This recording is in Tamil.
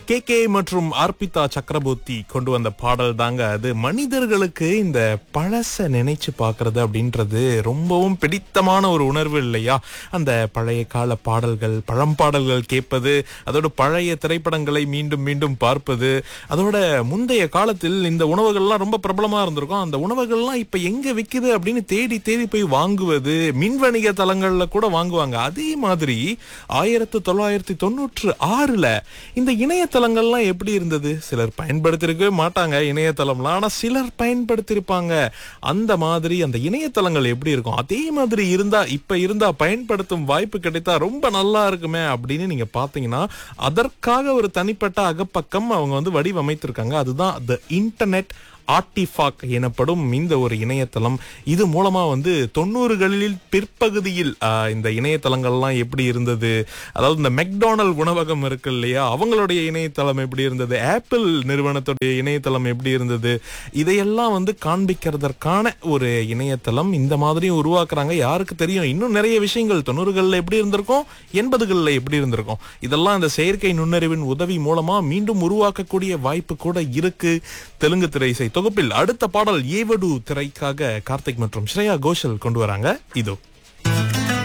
கே கே மற்றும் அர்பிதா சக்கரவர்த்தி கொண்டு வந்த பாடல் தாங்க அது மனிதர்களுக்கு இந்த பழச நினைச்சு பார்க்கிறது அப்படின்றது ரொம்பவும் பிடித்தமான ஒரு உணர்வு இல்லையா அந்த பழைய கால பாடல்கள் பழம்பாடல்கள் கேட்பது அதோட பழைய திரைப்படங்களை மீண்டும் மீண்டும் பார்ப்பது அதோட முந்தைய காலத்தில் இந்த உணவுகள்லாம் ரொம்ப பிரபலமா இருந்திருக்கும் அந்த உணவுகள்லாம் இப்ப எங்க விக்குது அப்படின்னு தேடி தேடி போய் வாங்குவது மின்வணிக தளங்கள்ல கூட வாங்குவாங்க அதே மாதிரி ஆயிரத்து தொள்ளாயிரத்தி தொண்ணூற்று ஆறுல இந்த இணையதளங்கள்லாம் எப்படி இருந்தது சிலர் பயன்படுத்திருக்கவே மாட்டாங்க இணையதளம்லாம் ஆனா சிலர் பயன்படுத்தியிருப்பாங்க அந்த மாதிரி அந்த இணையதளங்கள் எப்படி இருக்கும் அதே மாதிரி இருந்தா இப்ப இருந்தா பயன்படுத்தும் வாய்ப்பு கிடைத்தா ரொம்ப நல்லா இருக்குமே அப்படின்னு நீங்க பாத்தீங்கன்னா அதற்காக ஒரு தனிப்பட்ட அகப்பக்கம் அவங்க வந்து வடிவமைத்திருக்காங்க அதுதான் த இன்டர்நெட் ஆர்டிஃபாக் எனப்படும் இந்த ஒரு இணையதளம் இது மூலமா வந்து தொண்ணூறுகளில் பிற்பகுதியில் ஆஹ், இந்த இணையதளங்கள்லாம் எப்படி இருந்தது அதாவது இந்த மெக்டானல் உணவகம் இருக்கு இல்லையா அவங்களுடைய இணையதளம் எப்படி இருந்தது ஆப்பிள் நிறுவனத்துடைய இணையதளம் எப்படி இருந்தது இதையெல்லாம் வந்து காண்பிக்கிறதற்கான ஒரு இணையதளம் இந்த மாதிரி உருவாக்குறாங்க யாருக்கு தெரியும் இன்னும் நிறைய விஷயங்கள் தொண்ணூறுகள்ல எப்படி இருந்திருக்கும் எண்பதுகள்ல எப்படி இருந்திருக்கும் இதெல்லாம் இந்த செயற்கை நுண்ணறிவின் உதவி மூலமா மீண்டும் உருவாக்கக்கூடிய வாய்ப்பு கூட இருக்கு தெலுங்கு திரை இசை தொகுப்பில் அடுத்த பாடல் ஏவடு திரைக்காக கார்த்திக் மற்றும் ஸ்ரேயா கோஷல் கொண்டு வராங்க இதோ